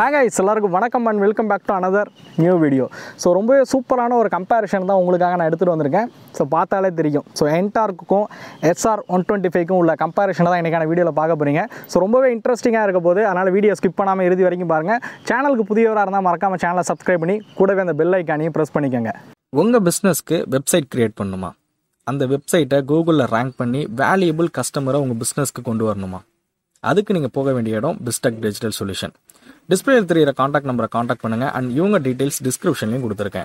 hi guys எல்லாருக்கும் வணக்கம் and welcome back to another new video so ரொம்பவே சூப்பரான ஒரு கம்பேரிஷன் தான் உங்களுக்காக நான் எடுத்துகிட்டு வந்திருக்கேன் ஸோ பார்த்தாலே தெரியும் ஸோ என்டார்க்குக்கும் எஸ்ஆர் ஒன் டுவெண்ட்டி ஃபைவ்க்கும் உள்ள கம்பேரிஷனை தான் இன்றைக்கான வீடியோவில் பார்க்க போகிறீங்க ஸோ ரொம்பவே இன்ட்ரெஸ்டிங்காக இருக்க போது அதனால் வீடியோ ஸ்கிப் பண்ணாமல் இறுதி வரைக்கும் பாருங்கள் சேனலுக்கு புதியவராக இருந்தால் மறக்காமல் சேனலை சப்ஸ்கிரைப் பண்ணி கூடவே அந்த பெல் ஐக்கானையும் ப்ரெஸ் பண்ணிக்கோங்க உங்கள் பிஸ்னஸ்க்கு வெப்சைட் கிரியேட் பண்ணணுமா அந்த வெப்சைட்டை கூகுளில் ரேங்க் பண்ணி வேல்யூபிள் கஸ்டமரை உங்கள் பிஸ்னஸ்க்கு கொண்டு வரணுமா அதுக்கு நீங்கள் போக வேண்டிய இடம் பிஸ்டெக் டிஜிட்டல் சொல்யூஷன் டிஸ்பிளேல தெரியிற காண்டாக்ட் நம்பரை காண்டாக்ட் பண்ணுங்கள் அண்ட் இவங்க டீட்டெயில்ஸ் டிஸ்கிரிப்ஷன்லையும் கொடுத்துருக்கேன்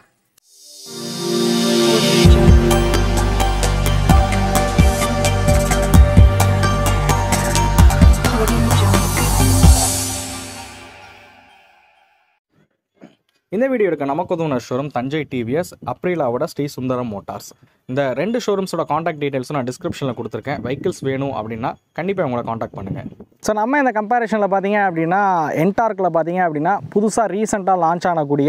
இந்த வீடியோ எடுக்க நமக்கு உதவுன ஷோரூம் தஞ்சை டிவிஎஸ் அப்ரிலாவோட ஸ்ரீ சுந்தரம் மோட்டார்ஸ் இந்த ரெண்டு ஷோரூம்ஸோட காண்டாக்ட் டீடைல்ஸும் நான் டிஸ்கிரிப்ஷனில் கொடுத்துருக்கேன் வெஹிக்கிள்ஸ் வேணும் அப்படின்னா கண்டிப்பாக உங்களை காண்டாக்ட் பண்ணுங்கள் ஸோ நம்ம இந்த கம்பேரிஷனில் பார்த்தீங்க அப்படின்னா என்டார்க்கில் பார்த்தீங்க அப்படின்னா புதுசாக ரீசெண்டாக லான்ச் ஆனக்கூடிய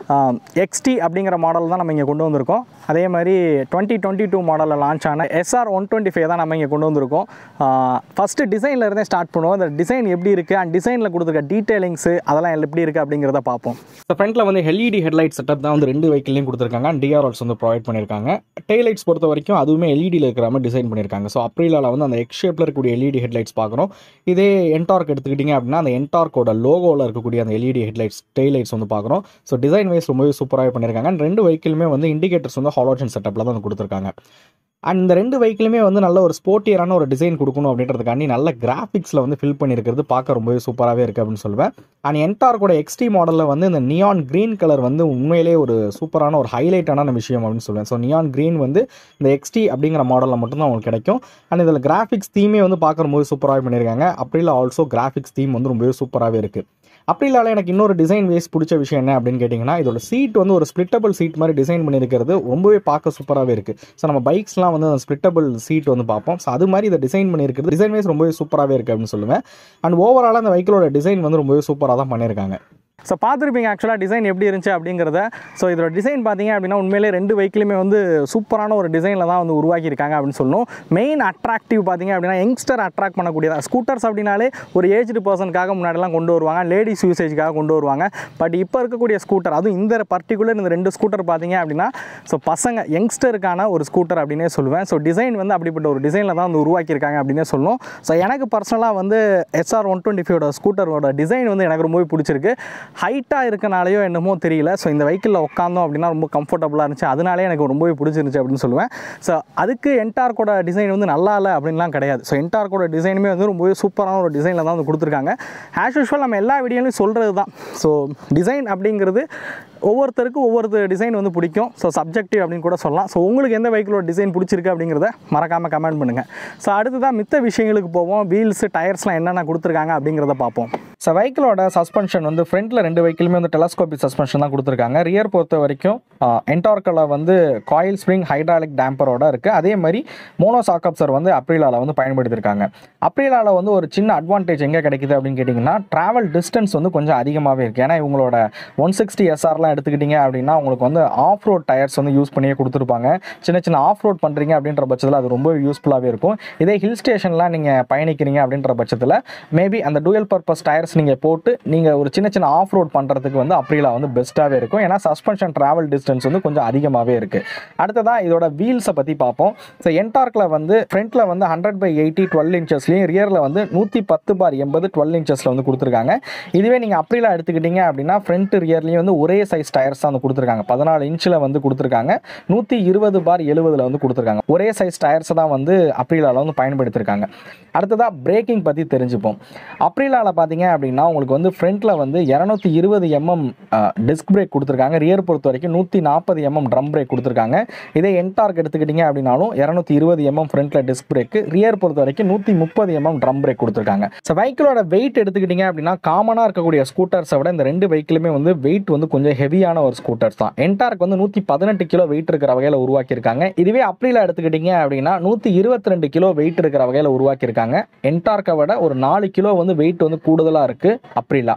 எக்ஸ்டி அப்படிங்கிற மாடல் தான் நம்ம இங்கே கொண்டு வந்திருக்கோம் அதே மாதிரி டுவெண்ட்டி டுவெண்ட்டி டூ மாடலில் லான்ச் ஆன எஸ்ஆர் ஒன் டுவெண்ட்டி ஃபைவ் தான் நம்ம இங்கே கொண்டு வந்திருக்கோம் ஃபஸ்ட்டு டிசைனில் இருந்தே ஸ்டார்ட் பண்ணுவோம் அந்த டிசைன் எப்படி இருக்குது அண்ட் டிசைனில் கொடுத்துருக்க டீட்டெயிலிங்ஸு அதெல்லாம் எப்படி இருக்குது அப்படிங்கிறத பார்ப்போம் ஸோ ஃப்ரண்ட்டில் வந்து எல்இடி ஹெட்லைட் செட்டப் தான் வந்து ரெண்டு வெஹிக்கிள்லையும் கொடுத்துருக்காங்க அண்ட் டிஆர்எல்ஸ் வந்து ப்ரொவைட் பண்ணியிருக்காங்க டெய்லைட்ஸ் பொறுத்த வரைக்கும் அதுவுமே எல்இடியில் இருக்கிற மாதிரி டிசைன் பண்ணியிருக்காங்க ஸோ அப்ரிலாவில் வந்து அந்த எக்ஸ் ஷேப்பில் இருக்கக்கூடிய எல்இடி ஹெட்லைட்ஸ் பார்க்குறோம் இதே என்டார்க் எடுத்துக்கிட்டிங்க அப்படின்னா அந்த என்டார்க்கோட லோகோவில் இருக்கக்கூடிய அந்த எல்இடி ஹெட்லைட்ஸ் டெய்லைட்ஸ் வந்து பார்க்குறோம் ஸோ டிசைன் வைஸ் ரொம்பவே சூப்பராகவே பண்ணியிருக்காங்க அண்ட் ரெண்டு வெஹிக்கிளுமே வந்து இண்டிகேட்டர்ஸ் வந்து ஹாலோஜன் செட்டப்பில் தான் வந்து கொடுத்துருக்காங்க அண்ட் இந்த ரெண்டு வெஹிக்கிளுமே வந்து நல்ல ஒரு ஸ்போர்ட்டியரான ஒரு டிசைன் கொடுக்கணும் அப்படின்றதுக்காண்டி நல்ல கிராஃபிக்ஸில் வந்து ஃபில் பண்ணியிருக்கிறது பார்க்க ரொம்பவே சூப்பராகவே இருக்குது அப்படின்னு சொல்லுவேன் அண்ட் என்டார்க்கோட எக்ஸ்டி மாடலில் வந்து இந்த நியான் க்ரீன் கலர் வந்து உண்மையிலே ஒரு சூப்பரான ஒரு ஹைலைட்டான விஷயம் அப்படின்னு சொல்லுவேன் ஸோ நியான் க்ரீன் வந்து இந்த எக்ஸ்டி அப்படிங்கிற மாடலில் மட்டும்தான் உங்களுக்கு கிடைக்கும் அண்ட் இதில் கிராஃபிக்ஸ் தீமே வந்து பார்க்க ரொம்பவே சூப்பராகவே பண்ணியிருக்காங்க அப்படியில் ஆல்சோ கிராஃபிக்ஸ் தீம் வந்து ரொம்பவே சூப்பராகவே இருக்குது அப்படி இல்லாத எனக்கு இன்னொரு டிசைன் வேஸ் பிடிச்ச விஷயம் என்ன அப்படின்னு கேட்டிங்கன்னா இதோட சீட் வந்து ஒரு ஸ்ப்ளிட்டபிள் சீட் மாதிரி டிசைன் பண்ணியிருக்கிறது ரொம்பவே பார்க்க சூப்பராகவே இருக்குது ஸோ நம்ம பைக்ஸ்லாம் வந்து அந்த ஸ்ப்ளிட்டபிள் சீட் வந்து பார்ப்போம் ஸோ அது மாதிரி இதை டிசைன் பண்ணியிருக்கிறது டிசைன் வைஸ் ரொம்பவே சூப்பராகவே இருக்குது அப்படின்னு சொல்லுவேன் அண்ட் ஓவராலாக அந்த வெஹிக்கிளோட டிசைன் வந்து ரொம்பவே சூப்பராக தான் பண்ணியிருக்காங்க ஸோ பார்த்துருப்பீங்க ஆக்சுவலாக டிசைன் எப்படி இருந்துச்சு அப்படிங்கிறத ஸோ இதோட டிசைன் பார்த்தீங்க அப்படின்னா உண்மையிலே ரெண்டு வெஹிக்கிளுமே வந்து சூப்பரான ஒரு டிசைனில் தான் வந்து உருவாக்கியிருக்காங்க அப்படின்னு சொல்லணும் மெயின் அட்ராக்டிவ் பார்த்தீங்க அப்படின்னா யங்ஸ்டர் அட்ராக்ட் பண்ணக்கூடியதான் ஸ்கூட்டர்ஸ் அப்படின்னாலே ஒரு ஏஜ்டு பர்சனுக்காக முன்னாடிலாம் கொண்டு வருவாங்க லேடிஸ் யூசேஜ்க்காக கொண்டு வருவாங்க பட் இப்போ இருக்கக்கூடிய ஸ்கூட்டர் அதுவும் இந்த பர்டிகுலர் இந்த ரெண்டு ஸ்கூட்டர் பார்த்தீங்க அப்படின்னா ஸோ பசங்க யங்ஸ்டருக்கான ஒரு ஸ்கூட்டர் அப்படின்னே சொல்லுவேன் ஸோ டிசைன் வந்து அப்படிப்பட்ட ஒரு டிசைனில் தான் வந்து உருவாக்கியிருக்காங்க அப்படின்னே சொல்லணும் ஸோ எனக்கு பர்சனலாக வந்து எஸ்ஆர் ஒன் டுவெண்ட்டி ஃபைவோட ஸ்கூட்டரோட டிசைன் வந்து எனக்கு ரொம்பவே பிடிச்சிருக்கு ஹைட்டாக இருக்கனாலேயோ என்னமோ தெரியல ஸோ இந்த வெஹிக்கிளில் உட்காந்தோம் அப்படின்னா ரொம்ப கம்ஃபர்டபுளாக இருந்துச்சு அதனாலே எனக்கு ரொம்பவே பிடிச்சிருந்துச்சு அப்படின்னு சொல்லுவேன் ஸோ அதுக்கு என்டார்க்கோட டிசைன் வந்து நல்லா இல்லை அப்படின்லாம் கிடையாது ஸோ என்டார்க்கோட டிசைனுமே வந்து ரொம்பவே சூப்பரான ஒரு டிசைனில் தான் வந்து கொடுத்துருக்காங்க ஆஸ் யூஷுவல் நம்ம எல்லா வீடியோலையும் சொல்கிறது தான் ஸோ டிசைன் அப்படிங்கிறது ஒவ்வொருத்தருக்கும் ஒவ்வொரு டிசைன் வந்து பிடிக்கும் ஸோ சப்ஜெக்டிவ் அப்படின்னு கூட சொல்லலாம் ஸோ உங்களுக்கு எந்த வெஹிக்கிளோட டிசைன் பிடிச்சிருக்கு அப்படிங்கிறத மறக்காமல் கமெண்ட் பண்ணுங்கள் ஸோ அடுத்ததான் மித்த விஷயங்களுக்கு போவோம் வீல்ஸு டயர்ஸ்லாம் என்னென்ன கொடுத்துருக்காங்க அப்படிங்கிறத பார்ப்போம் ஸோ வெஹிக்கிளோட சஸ்பென்ஷன் வந்து ஃப்ரண்ட்டில் ரெண்டு வெஹிக்கிளுமே வந்து டெலஸ்கோபிக் சஸ்பென்ஷன் தான் கொடுத்துருக்காங்க ரியர் பொறுத்த வரைக்கும் என்டார்க்கில் வந்து காயில் ஸ்ப்ரிங் ஹைட்ராலிக் டேம்பரோட இருக்குது அதே மாதிரி மோனோ சாக்கப்சர் வந்து அப்ரிலாவில் வந்து பயன்படுத்தியிருக்காங்க அப்ரிலாவில் வந்து ஒரு சின்ன அட்வான்டேஜ் எங்கே கிடைக்குது அப்படின்னு கேட்டிங்கன்னா ட்ராவல் டிஸ்டன்ஸ் வந்து கொஞ்சம் அதிகமாகவே இருக்குது ஏன்னா இவங்களோட ஒன் சிக்ஸ்டி எஸ்ஆர்லாம் எடுத்துக்கிட்டிங்க அப்படின்னா உங்களுக்கு வந்து ஆஃப் ரோட் டயர்ஸ் வந்து யூஸ் பண்ணியே கொடுத்துருப்பாங்க சின்ன சின்ன ஆஃப் ரோட் பண்ணுறீங்க அப்படின்ற பட்சத்தில் அது ரொம்ப யூஸ்ஃபுல்லாகவே இருக்கும் இதே ஹில் ஸ்டேஷன்லாம் நீங்கள் பயணிக்கிறீங்க அப்படின்ற பட்சத்தில் மேபி அந்த டூயல் பர்பஸ் டயர்ஸ் நீங்கள் போட்டு நீங்கள் ஒரு சின்ன சின்ன ஆஃப் ரோட் பண்ணுறதுக்கு வந்து அப்ரிலா வந்து பெஸ்ட்டாகவே இருக்கும் ஏன்னா சஸ்பென்ஷன் ட்ராவல் டிஸ்டன்ஸ் வந்து கொஞ்சம் அதிகமாகவே இருக்குது அடுத்ததாக இதோட வீல்ஸை பற்றி பார்ப்போம் ஸோ என்டார்க்கில் வந்து ஃப்ரண்ட்டில் வந்து ஹண்ட்ரட் பை எயிட்டி டுவெல் இன்ச்சஸ்லையும் ரியரில் வந்து நூற்றி பத்து பார் எண்பது டுவெல் இன்ச்சஸில் வந்து கொடுத்துருக்காங்க இதுவே நீங்கள் அப்ரிலா எடுத்துக்கிட்டீங்க அப்படின்னா ஃப்ரண்ட் ரியர்லேயும் வந்து ஒரே சைஸ் டயர்ஸ் தான் வந்து கொடுத்துருக்காங்க பதினாலு இன்ச்சில் வந்து கொடுத்துருக்காங்க நூற்றி இருபது பார் எழுபதில் வந்து கொடுத்துருக்காங்க ஒரே சைஸ் டயர்ஸை தான் வந்து அப்ரிலாவில் வந்து பயன்படுத்தியிருக்காங்க அடுத்ததாக பிரேக்கிங் பற்றி தெரிஞ்சுப்போம் அப்ரிலாவில் பார்த்தீங்க அப்படின்னா உங்களுக்கு வந்து ஃப்ரண்ட்டில் வந்து இரநூத்தி இருபது எம்எம் டிஸ்க் பிரேக் கொடுத்துருக்காங்க ரியர் பொறுத்த வரைக்கும் நூற்றி நாற்பது எம்எம் ட்ரம் பிரேக் கொடுத்துருக்காங்க இதே என்டார்க் எடுத்துக்கிட்டிங்க அப்படின்னாலும் இரநூத்தி இருபது எம்எம் ஃப்ரண்ட்டில் டிஸ்க் பிரேக்கு ரியர் பொறுத்த வரைக்கும் நூற்றி முப்பது எம்எம் ட்ரம் பிரேக் கொடுத்துருக்காங்க ஸோ வெஹிக்கிளோட வெயிட் எடுத்துக்கிட்டிங்க அப்படின்னா காமனாக இருக்கக்கூடிய ஸ்கூட்டர்ஸை விட இந்த ரெண்டு வெஹிக்கிளுமே வந்து வெயிட் வந்து கொஞ்சம் ஹெவியான ஒரு ஸ்கூட்டர்ஸ் தான் என்டார்க் வந்து நூற்றி பதினெட்டு கிலோ வெயிட் இருக்கிற வகையில் உருவாக்கியிருக்காங்க இதுவே அப்ரிலா எடுத்துக்கிட்டிங்க அப்படின்னா நூற்றி இருபத்தி ரெண்டு கிலோ வெயிட் இருக்கிற வகையில் உருவாக்கியிருக்காங்க என்டார்க்கை விட ஒரு நாலு கிலோ வந்து வெயிட் வந்து கூடுதலாக இருக்குது அப்ரிலா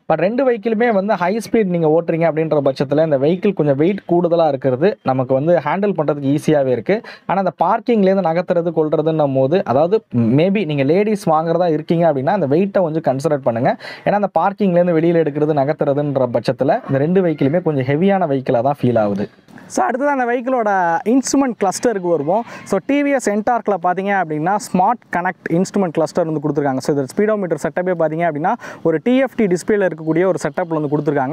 பட் ரெண்டு வெஹிக்கிளுமே வந்து ஹை ஸ்பீட் நீங்கள் ஓட்டுறீங்க அப்படின்ற பட்சத்தில் இந்த வெஹிக்கிள் கொஞ்சம் வெயிட் கூடுதலாக இருக்கிறது நமக்கு வந்து ஹேண்டில் பண்ணுறதுக்கு ஈஸியாகவே இருக்குது ஆனால் அந்த பார்க்கிங்லேருந்து நகர்த்துறது கொள்றதுன்னும் போது அதாவது மேபி நீங்கள் லேடிஸ் வாங்குறதா இருக்கீங்க அப்படின்னா அந்த வெயிட்டை கொஞ்சம் கன்சிடர் பண்ணுங்கள் ஏன்னா அந்த பார்க்கிங்லேருந்து வெளியில் எடுக்கிறது நகர்த்துறதுன்ற பட்சத்தில் இந்த ரெண்டு வெஹிக்கிளுமே கொஞ்சம் ஹெவியான வெஹிக்கிளாக தான் ஃபீல் ஆகுது ஸோ அடுத்தது அந்த வெஹிக்கிளோட இன்ஸ்ட்ருமெண்ட் கிளஸ்டருக்கு வருவோம் ஸோ டிவிஎஸ் என்டார்க்கில் பார்த்தீங்க அப்படின்னா ஸ்மார்ட் கனெக்ட் இன்ஸ்ட்ருமெண்ட் கிளஸ்டர் வந்து கொடுத்துருக்காங்க ஸோ இது ஸ்பீடோமீட்டர் செட்டப்பே பார்த்தீங்க அப்படின்னா ஒரு டிஎஃப்டி டிஸ்பிளேல இருக்கக்கூடிய ஒரு செட்டப்பில் வந்து கொடுத்துருக்காங்க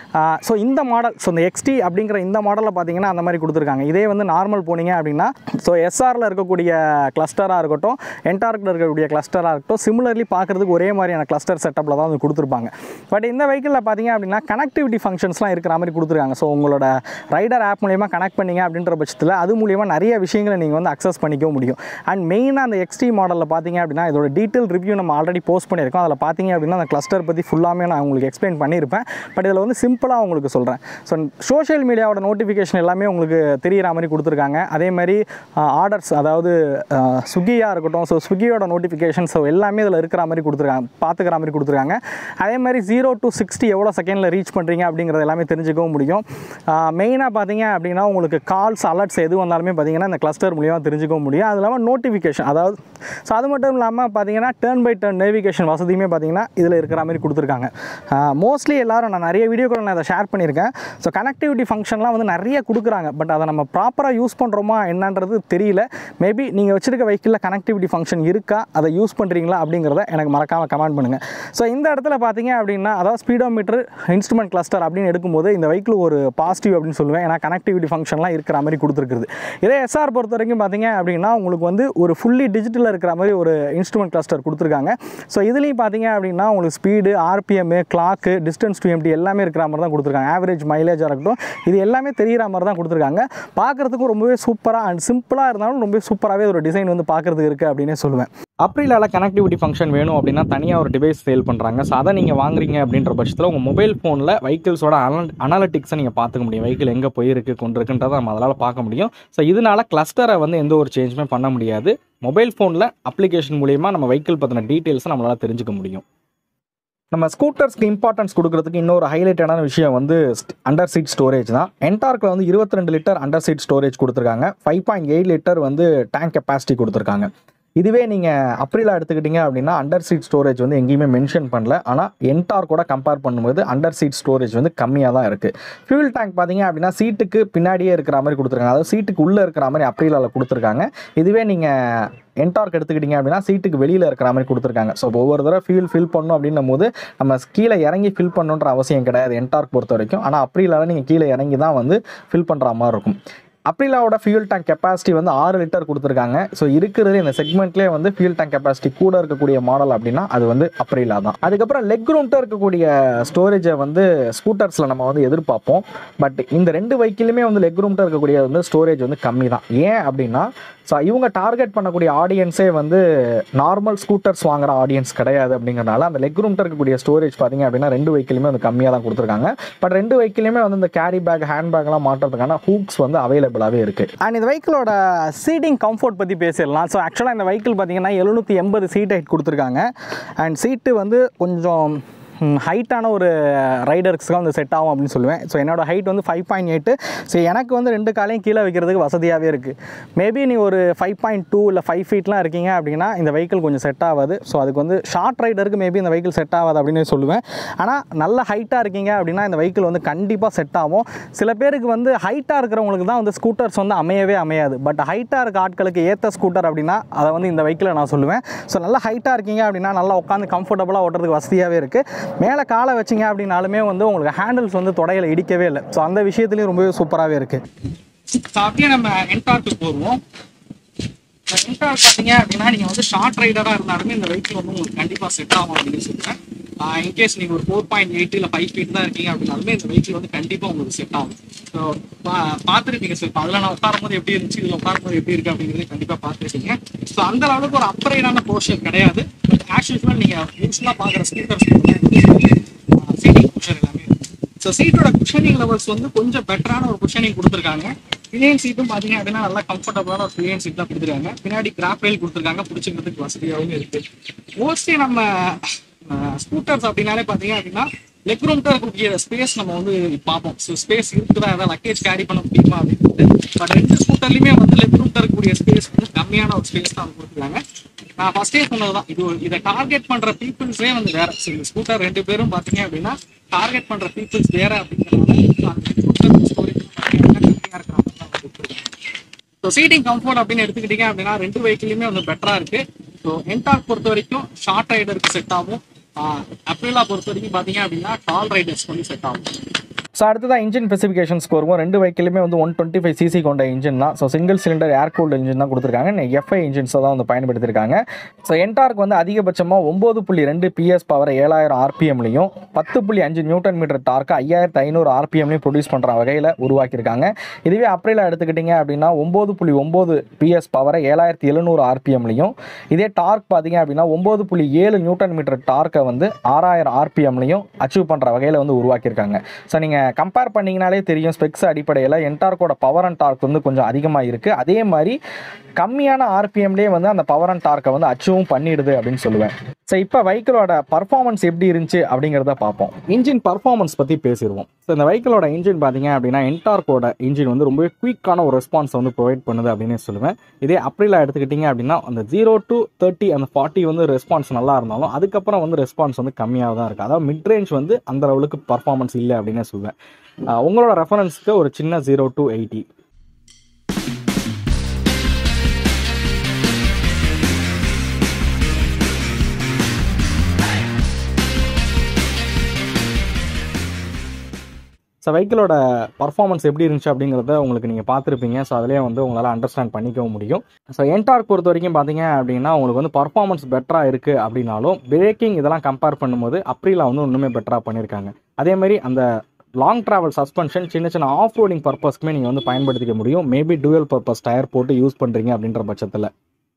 ஸோ இந்த மாடல் ஸோ இந்த எக்ஸ்டி அப்படிங்கிற இந்த மாடலில் பார்த்தீங்கன்னா அந்த மாதிரி கொடுத்துருக்காங்க இதே வந்து நார்மல் போனீங்க அப்படின்னா ஸோ எஸ்ஆரில் இருக்கக்கூடிய கிளஸ்டராக இருக்கட்டும் என்டார்க்கில் இருக்கக்கூடிய கிளஸ்டராக இருக்கட்டும் சிமிலர்லி பார்க்குறதுக்கு ஒரே மாதிரியான கிளஸ்டர் செட்டப்பில் தான் வந்து கொடுத்துருப்பாங்க பட் இந்த வெஹிக்கிளில் பார்த்தீங்க அப்படின்னா கனெக்டிவிட்டி ஃபங்க்ஷன்ஸ்லாம் இருக்கிற மாதிரி கொடுத்துருக்காங்க ஸோ உங்களோட ரைடர் ஆப் மூலியமாக கனெக்ட் பண்ணீங்க அப்படின்ற பட்சத்தில் அது மூலியமாக நிறைய விஷயங்களை நீங்கள் வந்து அக்சஸ் பண்ணிக்கவும் முடியும் அண்ட் மெயினாக அந்த எக்ஸ்டி மாடலில் பார்த்தீங்க அப்படின்னா இதோட டீட்டெயில் ரிவ்யூ நம்ம ஆல்ரெடி போஸ்ட் பண்ணியிருக்கோம் அதில் பார்த்தீங்க அப்படின்னா அந்த கிளஸ்டர் பற்றி ஃபுல்லாமே நான் உங்களுக்கு எக்ஸ்பிளைன் பண்ணியிருப்பேன் பட் இதில் வந்து சிம்பிளாக உங்களுக்கு சொல்கிறேன் ஸோ சோஷியல் மீடியாவோட நோட்டிஃபிகேஷன் எல்லாமே உங்களுக்கு தெரியிற மாதிரி கொடுத்துருக்காங்க அதே மாதிரி ஆர்டர்ஸ் அதாவது ஸ்விக்கியாக இருக்கட்டும் ஸோ ஸ்விக்கியோட நோட்டிஃபிகேஷன் ஸோ எல்லாமே இதில் இருக்கிற மாதிரி கொடுத்துருக்காங்க பார்த்துக்கிற மாதிரி கொடுத்துருக்காங்க அதே மாதிரி ஜீரோ டு சிக்ஸ்டி எவ்வளோ செகண்டில் ரீச் பண்ணுறீங்க அப்படிங்கிறது எல்லாமே தெரிஞ்சுக்கவும் முடியும் மெயினாக பார்த்தீங்க அப்படின்னா உங்களுக்கு கால்ஸ் அலர்ட்ஸ் எது வந்தாலுமே பார்த்தீங்கன்னா இந்த கிளஸ்டர் மூலியமாக தெரிஞ்சுக்கவும் முடியும் அது இல்லாமல் நோட்டிஃபிகேஷன் அதாவது ஸோ அது மட்டும் இல்லாமல் பார்த்தீங்கன்னா டேர்ன் பை டேர்ன் நேவிகேஷன் வசதியுமே பார்த்தீங்கன்னா இதில் இருக்கிற மாதிரி கொடுத்துருக்காங்க மோஸ்ட்லி எல்லாரும் நான் நிறைய வீடியோக்கள் நான் அதை ஷேர் பண்ணியிருக்கேன் ஸோ கனெக்டிவிட்டி ஃபங்க்ஷன்லாம் வந்து நிறைய கொடுக்குறாங்க பட் அதை நம்ம ப்ராப்பராக யூஸ் பண்ணுறோமா என்னன்றது தெரியல மேபி நீங்கள் வச்சிருக்க வெஹிக்கிளில் கனெக்டிவிட்டி ஃபங்க்ஷன் இருக்கா அதை யூஸ் பண்ணுறீங்களா அப்படிங்கிறத எனக்கு மறக்காமல் கமெண்ட் பண்ணுங்கள் ஸோ இந்த இடத்துல பார்த்தீங்க அப்படின்னா அதாவது ஸ்பீடோமீட்டர் இன்ஸ்ட்ருமெண்ட் கிளஸ்டர் அப்படின்னு எடுக்கும்போது இந்த வெஹிக்கிள் ஒரு பாசிட்டிவ் அப்படின்னு சொல்லுவேன் ஏன்னா கனெக்டிவிட்டி ஃபங்க்ஷன்லாம் இருக்கிற மாதிரி கொடுத்துருக்குது இதே எஸ்ஆர் பொறுத்த வரைக்கும் பார்த்தீங்க அப்படின்னா உங்களுக்கு வந்து ஒரு ஃபுல்லி டிஜிட்டலில் இருக்கிற மாதிரி ஒரு இன்ஸ்ட்ருமெண்ட் கிளஸ்டர் கொடுத்துருக்காங்க ஸோ இதுலேயும் பார்த்தீங்க அப்படின்னா உங்களுக்கு speed RPM clock distance to empty எல்லாமே இருக்கிற மாதிரி தான் கொடுத்துருக்காங்க ஆவரேஜ் மைலேஜாக இருக்கட்டும் இது எல்லாமே தெரிகிற மாதிரி தான் கொடுத்துருக்காங்க பார்க்குறதுக்கும் ரொம்பவே சூப்பராக அண்ட் சிம்பிளாக இருந்தாலும் ரொம்பவே சூப்பராகவே ஒரு டிசைன் வந்து பார்க்குறதுக்கு இருக்குது அப்படின்னே சொல்லுவேன் அப்ரிலால கனெக்டிவிட்டி ஃபங்க்ஷன் வேணும் அப்படின்னா தனியாக ஒரு டிவைஸ் சேல் பண்ணுறாங்க ஸோ அதை நீங்கள் வாங்குறீங்க அப்படின்ற பட்சத்தில் உங்கள் மொபைல் ஃபோனில் வெஹிக்கிள்ஸோட அனல் அனாலிட்டிக்ஸை நீங்கள் பார்த்துக்க முடியும் வெஹிக்கிள் எங்கே போயிருக்கு கொண்டிருக்குன்றதை நம்ம அதனால் பார்க்க முடியும் ஸோ இதனால கிளஸ்டரை வந்து எந்த ஒரு சேஞ்சுமே பண்ண முடியாது மொபைல் ஃபோனில் அப்ளிகேஷன் மூலியமா நம்ம வெஹிக்கிள் பற்றின டீட்டெயில்ஸை நம்மளால் தெரிஞ்சுக்க முடியும் நம்ம ஸ்கூட்டர்ஸ்க்கு இம்பார்ட்டன்ஸ் கொடுக்கறதுக்கு இன்னொரு ஹைலைட்டடான விஷயம் வந்து அண்டர் சீட் ஸ்டோரேஜ் தான் என்டார்க்கில் வந்து 22 ரெண்டு லிட்டர் அண்டர் சீட் ஸ்டோரேஜ் கொடுத்துருக்காங்க ஃபைவ் பாயிண்ட் எயிட் லிட்டர் வந்து டேங்க் கெப்பாசிட்டி கொடுத்துருக்காங்க இதுவே நீங்கள் அப்ரிலா எடுத்துக்கிட்டீங்க அப்படின்னா அண்டர் சீட் ஸ்டோரேஜ் வந்து எங்கேயுமே மென்ஷன் பண்ணல ஆனால் என்டார் கூட கம்பேர் பண்ணும்போது அண்டர் சீட் ஸ்டோரேஜ் வந்து கம்மியாக தான் இருக்குது ஃபியூல் டேங்க் பார்த்தீங்க அப்படின்னா சீட்டுக்கு பின்னாடியே இருக்கிற மாதிரி கொடுத்துருக்காங்க அதாவது சீட்டுக்கு உள்ளே இருக்கிற மாதிரி அப்ரிலாவில் கொடுத்துருக்காங்க இதுவே நீங்கள் என்டார்க் எடுத்துக்கிட்டீங்க அப்படின்னா சீட்டுக்கு வெளியில் இருக்கிற மாதிரி கொடுத்துருக்காங்க ஸோ ஒவ்வொரு தடவை ஃபியூல் ஃபில் பண்ணணும் அப்படின்னும் போது நம்ம கீழே இறங்கி ஃபில் பண்ணணுன்ற அவசியம் கிடையாது என்டார்க் பொறுத்த வரைக்கும் ஆனால் அப்ரிலாவில் நீங்கள் கீழே இறங்கி தான் வந்து ஃபில் பண்ணுற மாதிரி இருக்கும் அப்ரிலாவோட ஃபியூல் டேங்க் கெப்பாசிட்டி வந்து ஆறு லிட்டர் கொடுத்துருக்காங்க ஸோ இருக்கிறது இந்த செக்மெண்ட்லேயே வந்து ஃபியூல் டேங்க் கெப்பாசிட்டி கூட இருக்கக்கூடிய மாடல் அப்படின்னா அது வந்து அப்ரிலா தான் அதுக்கப்புறம் லெக் ரூம்ட்ட இருக்கக்கூடிய ஸ்டோரேஜை வந்து ஸ்கூட்டர்ஸில் நம்ம வந்து எதிர்பார்ப்போம் பட் இந்த ரெண்டு வெஹிக்கிளுமே வந்து லெக் ரூம்ட்ட இருக்கக்கூடிய வந்து ஸ்டோரேஜ் வந்து கம்மி தான் ஏன் அப்படின்னா ஸோ இவங்க டார்கெட் பண்ணக்கூடிய ஆடியன்ஸே வந்து நார்மல் ஸ்கூட்டர்ஸ் வாங்குற ஆடியன்ஸ் கிடையாது அப்படிங்கிறனால அந்த லெக் ரூம்ட்ட இருக்கக்கூடிய ஸ்டோரேஜ் பார்த்தீங்க அப்படின்னா ரெண்டு வெஹிக்கிளுமே வந்து கம்மியாக தான் கொடுத்துருக்காங்க பட் ரெண்டு வெஹிக்கிளுமே வந்து இந்த கேரி பேக் ஹேண்ட் பேக்லாம் மாட்டுறதுக்கான ஹூக்ஸ் வந்து அவைலபிளாகவே இருக்குது அண்ட் இந்த வெஹிக்கிளோட சீட்டிங் கம்ஃபர்ட் பற்றி பேசிடலாம் ஸோ ஆக்சுவலாக இந்த வெஹிக்கிள் பார்த்தீங்கன்னா எழுநூற்றி எண்பது சீட் ஹைட் கொடுத்துருக்காங்க அண்ட் சீட்டு வந்து கொஞ்சம் ஹைட்டான ஒரு ரைடர்ஸ்க்கு வந்து செட் ஆகும் அப்படின்னு சொல்லுவேன் ஸோ என்னோட ஹைட் வந்து ஃபைவ் பாயிண்ட் எயிட்டு ஸோ எனக்கு வந்து ரெண்டு காலையும் கீழே வைக்கிறதுக்கு வசதியாகவே இருக்குது மேபி நீ ஒரு ஃபைவ் பாயிண்ட் டூ இல்லை ஃபைவ் ஃபீட்லாம் இருக்கீங்க அப்படின்னா இந்த வெஹிக்கிள் கொஞ்சம் செட் ஆகாது ஸோ அதுக்கு வந்து ஷார்ட் ரைடருக்கு மேபி இந்த வெஹிக்கிள் செட் ஆகாது அப்படின்னு சொல்லுவேன் ஆனால் நல்ல ஹைட்டாக இருக்கீங்க அப்படின்னா இந்த வெஹிக்கிள் வந்து கண்டிப்பாக செட் ஆகும் சில பேருக்கு வந்து ஹைட்டாக இருக்கிறவங்களுக்கு தான் வந்து ஸ்கூட்டர்ஸ் வந்து அமையவே அமையாது பட் ஹைட்டாக இருக்க ஆட்களுக்கு ஏற்ற ஸ்கூட்டர் அப்படின்னா அதை வந்து இந்த வெஹிக்கிளை நான் சொல்லுவேன் ஸோ நல்லா ஹைட்டாக இருக்கீங்க அப்படின்னா நல்லா உட்காந்து கம்ஃபர்டபுளாக ஓட்டுறதுக்கு வசதியாகவே இருக்குது மேலே காலை வச்சிங்க அப்படின்னாலுமே வந்து உங்களுக்கு ஹேண்டில்ஸ் வந்து தொடையில் இடிக்கவே இல்லை ஸோ அந்த விஷயத்துலையும் ரொம்பவே சூப்பராகவே இருக்குது ஸோ அப்படியே நம்ம என்டார்க்கு போடுவோம் என்டார்க் பார்த்தீங்க அப்படின்னா நீங்கள் வந்து ஷார்ட் ரைடராக இருந்தாலுமே இந்த வெஹிக்கிள் வந்து உங்களுக்கு கண்டிப்பாக செட் ஆகும் அப்படின்னு சொல்லுவேன் இன்கேஸ் நீங்கள் ஒரு ஃபோர் பாயிண்ட் எயிட் இல்லை ஃபைவ் ஃபீட் தான் இருக்கீங்க அப்படின்னாலுமே இந்த வெஹிக்கிள் வந்து கண்டிப்பாக உங்களுக்கு செட் ஆகும் ஸோ பார்த்துருப்பீங்க சார் இப்போ அதில் நான் உட்காரும் போது எப்படி இருந்துச்சு இதில் உட்காரும் போது எப்படி இருக்கு அப்படிங்கிறது கண்டிப்பாக பார்த்துருக்கீங்க ஸோ அந்த அளவுக்கு ஒரு அப்ரைடான போர்ஷன் கிடையாது பட் ஆஸ் யூஸ்வல் நீங்கள் யூஸ்வலாக பார்க்குற ஸ்பீக்கர்ஸ் சீட்டிங் போர்ஷன் எல்லாமே ஸோ சீட்டோட குஷனிங் லெவல்ஸ் வந்து கொஞ்சம் பெட்டரான ஒரு குஷனிங் கொடுத்துருக்காங்க பிளியன் சீட்டும் பார்த்தீங்க அப்படின்னா நல்லா கம்ஃபர்டபுளான ஒரு பிளியன் சீட் தான் கொடுத்துருக்காங்க பின்னாடி கிராப் ரயில் கொடுத்துருக்காங்க பிடிச்சிக்கிறதுக்கு வசதியாகவும் இருக்கு மோஸ்ட்லி நம்ம ஸ்கூட்டர்ஸ் அப்படின்னாலே பார்த்தீங்க அப்படின்னா லெக் ரூம்கிட்ட இருக்கக்கூடிய ஸ்பேஸ் நம்ம வந்து பார்ப்போம் ஸோ ஸ்பேஸ் இருக்குதா ஏதாவது லக்கேஜ் கேரி பண்ண முடியுமா அப்படின்னு பட் ரெண்டு ஸ்கூட்டர்லையுமே வந்து லெக் ரூம்கிட்ட இருக்கக்கூடிய ஸ்பேஸ் வந்து கம்மியான ஒரு ஸ்பேஸ் தான் கொடுத்துருக்காங்க நான் ஃபர்ஸ்டே சொன்னதுதான் இது ஒரு- இதை டார்கெட் பண்ற பீப்புள்ஸே வந்து வேற ஸோ இந்த ஸ்கூட்டர் ரெண்டு பேரும் பாத்தீங்க அப்படின்னா டார்கெட் பண்ற பீப்புள்ஸ் வேற அப்படிங்கிறனால ஸ்கூட்டர் ஸ்டோரேஜ் கம்மியா இருக்கிறாங்க ஸோ சீட்டிங் கம்ஃபர்ட் அப்படின்னு எடுத்துக்கிட்டீங்க அப்படின்னா ரெண்டு வெஹிக்கிளுமே வந்து பெட்டரா இருக்கு ஸோ என்டாக் பொறுத்த வரைக்கும் ஷார்ட் ரைடருக்கு செட் ஆகும் அப்ரிலா பொறுத்த வரைக்கும் பாத்தீங்க அப்படின்னா டால் ரைடர்ஸ் வந்து செட் ஆகும் ஸோ அடுத்ததான் இன்ஜின் ஸ்பெசிஃபிகேஷன்ஸ் வருவோம் ரெண்டு வெஹிக்கிலுமே வந்து ஒன் டுவெண்ட்டி ஃபைவ் சிசி கொண்ட இன்ஜின் தான் so single cylinder air cooled engine தான் கொடுத்துருக்காங்க எஃப்ஐ இன்ஜின்ஸை தான் வந்து பயன்படுத்தியிருக்காங்க ஸோ என்டார்க்கு வந்து அதிகபட்சமாக ஒம்பது புள்ளி ரெண்டு பிஎஸ் பவர் ஏழாயிரம் ஆர்பிஎம்லையும் பத்து புள்ளி அஞ்சு நியூட்டன் மீட்டர் டார்க்கு ஐயாயிரத்து ஐநூறு ஆர்பிஎம்லையும் ப்ரொடியூஸ் பண்ணுற வகையில் உருவாக்கியிருக்காங்க இதுவே அப்ரிலா எடுத்துக்கிட்டிங்க அப்படின்னா ஒம்பது புள்ளி ஒம்பது பிஎஸ் பவரை ஏழாயிரத்தி எழுநூறு ஆர்பிஎம்லையும் இதே டார்க் பார்த்தீங்க அப்படின்னா ஒம்பது புள்ளி ஏழு நியூட்டன் மீட்டர் டார்க்கை வந்து ஆறாயிரம் ஆர்பிஎம்லையும் அச்சீவ் பண்ணுற வகையில் வந்து உருவாக்கியிருக்காங்க ஸோ நீங்கள் கம்பேர் பண்ணிங்கனாலே தெரியும் ஸ்பெக்ஸ் அடிப்படையில் என்டார்க்கோட பவர் அண்ட் டார்க் வந்து கொஞ்சம் அதிகமாக இருக்குது அதே மாதிரி கம்மியான ஆர்பிஎம்லேயே வந்து அந்த பவர் அண்ட் டார்க்கை வந்து அச்சீவும் பண்ணிடுது அப்படின்னு சொல்லுவேன் ஸோ இப்போ வெஹிக்கிளோட பர்ஃபார்மன்ஸ் எப்படி இருந்துச்சு அப்படிங்கிறத பார்ப்போம் இன்ஜின் பர்ஃபார்மன்ஸ் பற்றி பேசிடுவோம் ஸோ இந்த வெஹிக்கிளோட இன்ஜின் பார்த்தீங்க அப்படின்னா என்டார்க்கோட இன்ஜின் வந்து ரொம்பவே குயிக்கான ஒரு ரெஸ்பான்ஸ் வந்து ப்ரொவைட் பண்ணுது அப்படின்னு சொல்லுவேன் இதே அப்ரிலா எடுத்துக்கிட்டிங்க அப்படின்னா அந்த ஜீரோ டு தேர்ட்டி அந்த ஃபார்ட்டி வந்து ரெஸ்பான்ஸ் நல்லா இருந்தாலும் அதுக்கப்புறம் வந்து ரெஸ்பான்ஸ் வந்து கம்மியாக தான் இருக்குது அதாவது மிட் ரேஞ்ச் வந்து அந்த லெவலுக்கு பர்ஃபார்மன்ஸ் இல்லை அப்படின்னு சொல்லுவேன் ஆஹ் உங்களோட ரெஃபரன்ஸ்க்கு ஒரு சின்ன ஜீரோ டு எயிட்டி ஸோ வெஹிக்கிளோட பர்ஃபார்மன்ஸ் எப்படி இருந்துச்சு அப்படிங்கிறத உங்களுக்கு நீங்கள் பார்த்துருப்பீங்க ஸோ அதிலே வந்து உங்களால் அண்டர்ஸ்டாண்ட் பண்ணிக்கவும் முடியும் ஸோ என்டார்க் பொறுத்த வரைக்கும் பார்த்தீங்க அப்படின்னா உங்களுக்கு வந்து பர்ஃபார்மன்ஸ் பெட்டராக இருக்குது அப்படின்னாலும் பிரேக்கிங் இதெல்லாம் கம்பேர் பண்ணும்போது அப்ரிலா வந்து இன்னுமே பெட்டராக பண்ணியிருக்காங்க அதே மாதிரி அந்த லாங் ட்ராவல் சஸ்பென்ஷன் சின்ன சின்ன ஆஃப் ரோடிங் பர்பஸ்க்குமே நீங்கள் வந்து பயன்படுத்திக்க முடியும் மேபி டுவல் பர்பஸ் டயர் போட்டு யூஸ் பண்ணுறீங்க அப்படின்ற பட்சத்தில்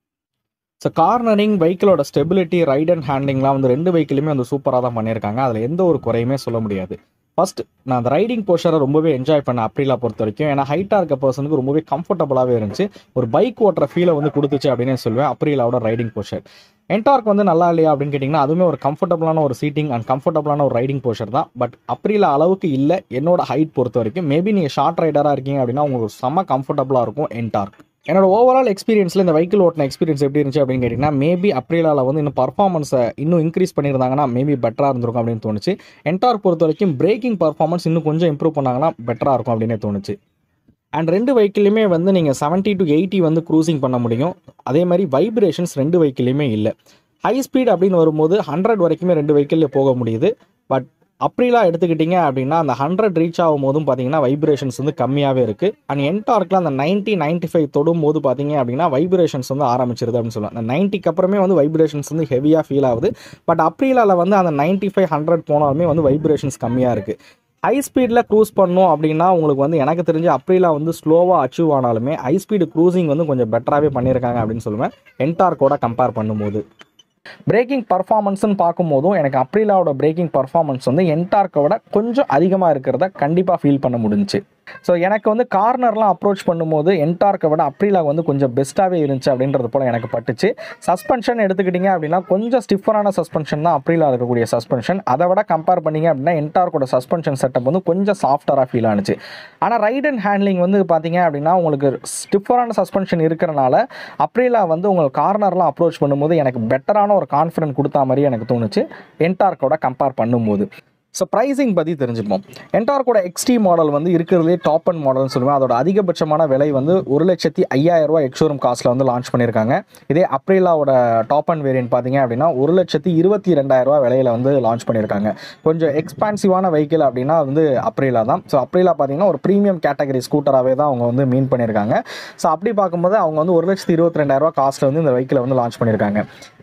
ஸோ கார்னரிங் வெஹிக்கிளோட ஸ்டெபிலிட்டி ரைட் அண்ட் ஹேண்ட்லிங்லாம் வந்து ரெண்டு வெஹிக்கிளுமே வந்து சூப்பராக தான் பண்ணியிருக்காங்க அதில் எந்த ஒரு குறையுமே சொல்ல முடியாது ஃபர்ஸ்ட் நான் அந்த ரைடிங் போர்ஷனை ரொம்பவே என்ஜாய் பண்ணேன் அப்ரிலா பொறுத்த வரைக்கும் ஏன்னா ஹைட்டாக இருக்க பர்சனுக்கு ரொம்பவே கம்ஃபர்டபுளாகவே இருந்துச்சு ஒரு பைக் ஓட்டுற ஃபீலை வந்து கொடுத்துச்சு அப்படின்னு சொல்லுவேன் அப்ரிலாவோட ரைடிங் போர்ஷர் என்டார்க் வந்து நல்லா இல்லையா அப்படின்னு கேட்டிங்கன்னா அதுவுமே ஒரு கம்ஃபர்டபுளான ஒரு சீட்டிங் அண்ட் கம்ஃபர்டபுளான ஒரு ரைடிங் போர்ஷர் தான் பட் அப்ரிலா அளவுக்கு இல்லை என்னோட ஹைட் பொறுத்த வரைக்கும் மேபி நீங்கள் ஷார்ட் ரைடராக இருக்கீங்க அப்படின்னா உங்களுக்கு செம்ம கம்ஃபர்டபுளாக இருக்கும் என்டார்க் என்னோட ஓவரால் எக்ஸ்பீரியன்ஸில் இந்த வெஹிக்கிள் ஓட்டின எக்ஸ்பீரியன்ஸ் எப்படி இருந்துச்சு அப்படின்னு கேட்டிங்கன்னா மேபி அப்ரிலாவில் வந்து இன்னும் பர்ஃபார்மன்ஸை இன்னும் இன்க்ரீஸ் பண்ணியிருந்தாங்கன்னா மேபி பெட்டராக இருந்திருக்கும் அப்படின்னு தோணுச்சு என்டார் பொறுத்த வரைக்கும் பிரேக்கிங் பர்ஃபார்மன்ஸ் இன்னும் கொஞ்சம் இம்ப்ரூவ் பண்ணாங்கன்னா பெட்டராக இருக்கும் அப்படின்னு தோணுச்சு அண்ட் ரெண்டு வெஹிக்கிளையுமே வந்து நீங்கள் 70 டு எயிட்டி வந்து க்ரூசிங் பண்ண முடியும் அதே மாதிரி வைப்ரேஷன்ஸ் ரெண்டு வெஹிக்கிளையுமே இல்லை ஹை ஸ்பீட் அப்படின்னு வரும்போது ஹண்ட்ரட் வரைக்குமே ரெண்டு வெஹிக்கிளில் போக முடியுது பட் அப்ரிலா எடுத்துக்கிட்டிங்க அப்படின்னா அந்த ஹண்ட்ரட் ரீச் ஆகும் போதும் பார்த்தீங்கன்னா வைப்ரேஷன்ஸ் வந்து கம்மியாகவே இருக்குது அண்ட் என்டார்க்கில் அந்த நைன்ட்டி நைன்ட்டி ஃபைவ் தொடும் போது பார்த்தீங்க அப்படின்னா வைப்ரேஷன்ஸ் வந்து ஆரம்பிச்சிருது அப்படின்னு சொல்லலாம் அந்த நைன்ட்டிக்கு அப்புறமே வந்து வைப்ரேஷன்ஸ் வந்து ஹெவியாக ஃபீல் ஆகுது பட் அப்ரிலாவில் வந்து அந்த நைன்ட்டி ஃபைவ் ஹண்ட்ரட் போனாலுமே வந்து வைப்ரேஷன்ஸ் கம்மியாக இருக்குது ஹை ஸ்பீடில் க்ரூஸ் பண்ணோம் அப்படின்னா உங்களுக்கு வந்து எனக்கு தெரிஞ்சு அப்ரிலா வந்து ஸ்லோவாக அச்சீவ் ஆனாலுமே ஹை ஸ்பீடு க்ரூசிங் வந்து கொஞ்சம் பெட்டராகவே பண்ணியிருக்காங்க அப்படின்னு சொல்லுவேன் என்டார்க்கோட கம்பேர் பண்ணும்போது பிரேக்கிங் பர்ஃபார்மன்ஸ்னு பார்க்கும்போதும் எனக்கு அப்ரிலாவோட பிரேக்கிங் பர்ஃபார்மன்ஸ் வந்து என்டார்க்கை விட கொஞ்சம் அதிகமாக இருக்கிறத கண்டிப்பாக ஃபீல் பண்ண முடிஞ்சுச்சு ஸோ எனக்கு வந்து கார்னர்லாம் அப்ரோச் பண்ணும்போது என்டார்க்கை விட அப்ரிலா வந்து கொஞ்சம் பெஸ்ட்டாகவே இருந்துச்சு அப்படின்றது போல் எனக்கு பட்டுச்சு சஸ்பென்ஷன் எடுத்துக்கிட்டிங்க அப்படின்னா கொஞ்சம் ஸ்டிஃபரான சஸ்பென்ஷன் தான் அப்ரிலா இருக்கக்கூடிய சஸ்பென்ஷன் அதை விட கம்பேர் பண்ணிங்க அப்படின்னா என்டார்க்கோட சஸ்பென்ஷன் செட்டப் வந்து கொஞ்சம் சாஃப்டராக ஃபீல் ஆனுச்சு ஆனால் ரைட் அண்ட் ஹேண்ட்லிங் வந்து பார்த்தீங்க அப்படின்னா உங்களுக்கு ஸ்டிஃபரான சஸ்பென்ஷன் இருக்கிறனால அப்ரிலா வந்து உங்களுக்கு கார்னர்லாம் அப்ரோச் பண்ணும்போது எனக்கு பெட்டரான ஒரு கான்ஃபிடன்ட் கொடுத்தா மாதிரி எனக்கு தோணுச்சு என்டார்க்கோட கம்பேர் பண்ணும்போது ஸோ ப்ரைஸிங் பற்றி தெரிஞ்சுப்போம் என்டார்க்கோட எக்ஸ்டி மாடல் வந்து இருக்கிறதுலே டாப் அண்ட் மாடல்னு சொல்லுவேன் அதோட அதிகபட்சமான விலை வந்து ஒரு லட்சத்தி ஐயாயிரம் ரூபாய் எக்ஷோரூம் காஸ்ட்டில் வந்து லான்ச் பண்ணியிருக்காங்க இதே அப்ரிலாவோட டாப் அண்ட் வேரியன்ட் பார்த்தீங்க அப்படின்னா ஒரு லட்சத்தி இருபத்தி ரெண்டாயிரம் ரூபாய் விலையில வந்து லான்ச் பண்ணியிருக்காங்க கொஞ்சம் எக்ஸ்பான்சிவான வெஹிக்கிள் அப்படின்னா வந்து அப்ரிலா தான் ஸோ அப்ரிலா பார்த்தீங்கன்னா ஒரு ப்ரீமியம் கேட்டகரி ஸ்கூட்டராகவே தான் அவங்க வந்து மீன் பண்ணியிருக்காங்க ஸோ அப்படி பார்க்கும்போது அவங்க வந்து ஒரு லட்சத்தி இருபத்தி ரெண்டாயிரம் ரூபாய் காஸ்ட்டில் வந்து இந்த வெஹிக்கிளை வந்து லான்ச் பண்ணியிருக்காங்க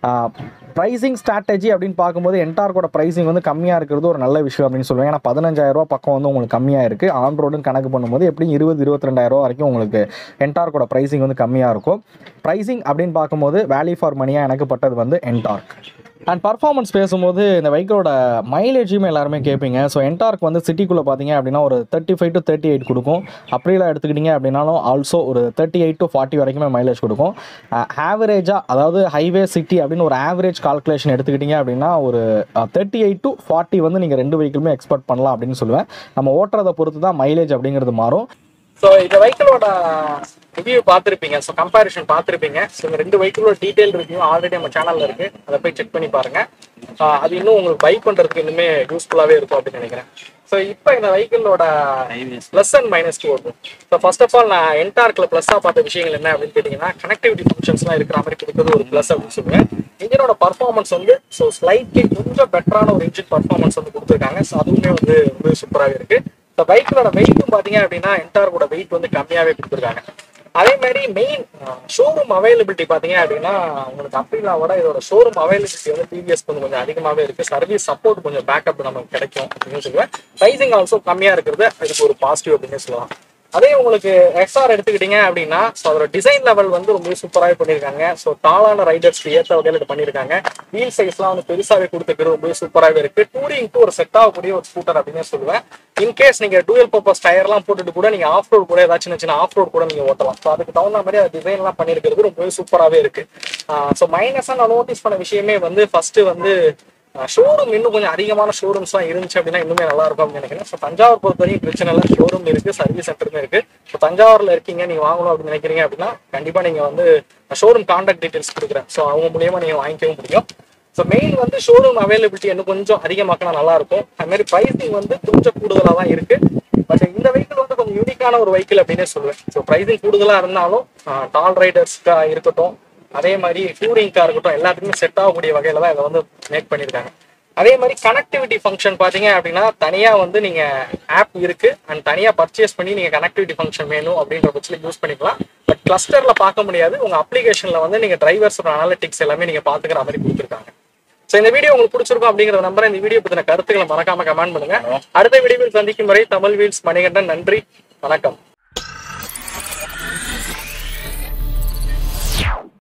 ப்ரைசிங் ஸ்ட்ராட்டஜி அப்படின்னு பார்க்கும்போது என்டார்க்கோட ப்ரைசிங் வந்து கம்மியாக இருக்கிறது ஒரு நல்ல விஷயம் அப்படின்னு சொல்லுவேன் ஏன்னா பதினஞ்சாயிரம் ரூபாய் பக்கம் வந்து உங்களுக்கு கம்மியாக இருக்குது ஆன் ரோடுன்னு கணக்கு பண்ணும்போது எப்படியும் இருபது இருபத்தி ரெண்டாயிரம் ரூபா வரைக்கும் உங்களுக்கு என்டார்க்கோட ப்ரைசிங் வந்து கம்மியாக இருக்கும் ப்ரைசிங் அப்படின்னு பார்க்கும்போது வேல்யூ ஃபார் மணியாக எனக்கு பட்டது வந்து என்டார்க் அண்ட் பர்ஃபார்மன்ஸ் பேசும்போது இந்த பைக்கோட மைலேஜுமே எல்லாருமே கேட்பீங்க ஸோ என்டார்க் வந்து சிட்டிக்குள்ளே பார்த்தீங்க அப்படின்னா ஒரு thirty five to thirty eight கொடுக்கும் அப்படிலாம் எடுத்துக்கிட்டிங்க அப்படின்னாலும் ஆல்சோ ஒரு தேர்ட்டி எயிட் டு ஃபார்ட்டி வரைக்குமே மைலேஜ் கொடுக்கும் ஆவரேஜாக அதாவது ஹைவே சிட்டி அப்படின்னு ஒரு ஆவரேஜ் கால்குலேஷன் எடுத்துக்கிட்டிங்க அப்படின்னா ஒரு தேர்ட்டி எயிட் டு ஃபார்ட்டி வந்து நீங்கள் ரெண்டு வெஹிக்கிளுமே எக்ஸ்பெக்ட் பண்ணலாம் அப்படின்னு சொல்லுவேன் நம்ம ஓட்டுறதை பொறுத்து தான் மைலேஜ் அப்படிங்கிறது மாறும் ஸோ இந்த வெஹிக்கிளோட ரிவ்யூ பார்த்துருப்பீங்க ஸோ கம்பேரிஷன் பார்த்துருப்பீங்க ஸோ இந்த ரெண்டு வெஹிக்கிளோட டீடைல் ரிவ்யூ ஆல்ரெடி நம்ம சேனல்ல இருக்கு அதை போய் செக் பண்ணி பாருங்க ஆஹ் அது இன்னும் உங்களுக்கு பை பண்றதுக்கு இன்னுமே யூஸ்ஃபுல்லாவே இருக்கும் அப்படின்னு நினைக்கிறேன் ஸோ இப்போ இந்த வெஹிக்கிளோட ப்ளஸ் அண்ட் மைனஸ் டூ வரும் ஸோ ஃபர்ஸ்ட் ஆஃப் ஆல் நான் என்டார்க்கில் ப்ளஸ்ஸாக பார்த்த விஷயங்கள் என்ன அப்படின்னு கேட்டிங்கன்னா கனெக்டிவிட்டி ஃபங்க்ஷன்ஸ்லாம் இருக்கிற மாதிரி கொடுக்குறது ஒரு ப்ளஸ் அப்படின்னு சொல்லுவேன் இன்ஜினோட பர்ஃபார்மன்ஸ் வந்து ஸோ ஸ்லைட்லி கொஞ்சம் பெட்டரான ஒரு இன்ஜின் பர்ஃபார்மன்ஸ் வந்து கொடுத்துருக்காங்க ஸோ அதுவுமே வந்து ரொம்ப சூப்பராகவே இருக்கு இந்த பைக்கோட வெயிட்டும் பார்த்தீங்க அப்படின்னா என்டார்க்கோட வெயிட் வந்து கம்மியாகவே கொடுத்துருக்காங்க அதே மாதிரி மெயின் ஷோரூம் அவைலபிலிட்டி பார்த்தீங்க அப்படின்னா உங்களுக்கு அப்படிலாவோட இதோட ஷோரூம் அவைலபிலிட்டி வந்து டிவிஎஸ் கொஞ்சம் கொஞ்சம் அதிகமாகவே இருக்கு சர்வீஸ் சப்போர்ட் கொஞ்சம் பேக்கப் நமக்கு கிடைக்கும் அப்படின்னு சொல்லுவேன் ப்ரைசிங் ஆல்சோ கம்மியாக இருக்கிறது இதுக்கு ஒரு பாசிட்டிவ் அப்படின்னு சொல்லலாம் அதே உங்களுக்கு எக்ஸ்ஆர் எடுத்துக்கிட்டீங்க அப்படின்னா ஸோ அதோட டிசைன் லெவல் வந்து ரொம்ப சூப்பராகவே பண்ணியிருக்காங்க ஸோ டாலான ரைடர்ஸ்க்கு ஏற்ற வகையில் இது பண்ணியிருக்காங்க வீல் சைஸ்லாம் வந்து பெருசாகவே கொடுத்துருக்கிறது ரொம்ப சூப்பராகவே இருக்கு டூரிங்க்கு ஒரு செட் ஆகக்கூடிய ஒரு ஸ்கூட்டர் அப்படின்னு சொல்லுவேன் இன்கேஸ் நீங்க டூயல் பர்பஸ் டயர்லாம் போட்டுட்டு கூட நீங்க ஆஃப் ரோட் கூட ஏதாச்சும் சின்ன சின்ன ஆஃப் ரோட் கூட நீங்க ஓட்டலாம் ஸோ அதுக்கு தகுந்த மாதிரி அது டிசைன்லாம் பண்ணியிருக்கிறது ரொம்பவே சூப்பராகவே இருக்கு ஸோ மைனஸாக நான் நோட்டீஸ் பண்ண விஷயமே வந்து ஃபர்ஸ்ட் வந்து ஷோரூம் இன்னும் கொஞ்சம் அதிகமான ஷோரூம்ஸ்லாம் இருந்துச்சு அப்படின்னா இன்னுமே நல்லா இருக்கும் அப்படின்னு நினைக்கிறேன் ஸோ தஞ்சாவூர் பொறுத்த வரைக்கும் பிரச்சனை இல்லை ஷோரூம் இருக்கு சர்வீஸ் சென்டருமே இருக்கு ஸோ தஞ்சாவூர்ல இருக்கீங்க நீங்க வாங்கணும் அப்படின்னு நினைக்கிறீங்க அப்படின்னா கண்டிப்பா நீங்க வந்து ஷோரூம் கான்டாக்ட் டீடைல்ஸ் கொடுக்குறேன் ஸோ அவங்க மூலியமா நீங்க வாங்கிக்கவும் முடியும் ஸோ மெயின் வந்து ஷோரூம் அவைலபிலிட்டி இன்னும் கொஞ்சம் அதிகமாக்கினா நல்லா இருக்கும் அது மாதிரி ப்ரைஸிங் வந்து கொஞ்சம் கூடுதலாக தான் இருக்கு பட் இந்த வெஹிக்கிள் வந்து கொஞ்சம் யூனிக்கான ஒரு வெஹிக்கிள் அப்படின்னே சொல்லுவேன் ஸோ ப்ரைஸிங் கூடுதலாக இருந்தாலும் டால் ரைடர்ஸ்க்கா இருக்கட்டும் அதே மாதிரி டூரிங்காக இருக்கட்டும் எல்லாத்துக்குமே செட் ஆகக்கூடிய வகையில தான் இதை வந்து மேக் பண்ணியிருக்காங்க அதே மாதிரி கனெக்டிவிட்டி ஃபங்க்ஷன் பார்த்தீங்க அப்படின்னா தனியாக வந்து நீங்கள் ஆப் இருக்கு அண்ட் தனியாக பர்ச்சேஸ் பண்ணி நீங்கள் கனெக்டிவிட்டி ஃபங்க்ஷன் வேணும் அப்படின்ற பட்சத்தில் யூஸ் பண்ணிக்கலாம் பட் கிளஸ்டரில் பார்க்க முடியாது உங்கள் அப்ளிகேஷனில் வந்து நீங்கள் டிரைவர்ஸோட அனாலிட்டிக்ஸ் எல்லாமே நீங்கள் பார்த்துக்கிற மாதிரி கொடுத்துருக்காங்க ஸோ இந்த வீடியோ உங்களுக்கு பிடிச்சிருக்கும் அப்படிங்கிற நம்பரை இந்த வீடியோ பற்றின கருத்துக்களை மறக்காம கமெண்ட் பண்ணுங்க அடுத்த வீடியோவில் சந்திக்கும் வரை தமிழ் வீல்ஸ் மணிகண்டன் நன்றி வணக்கம்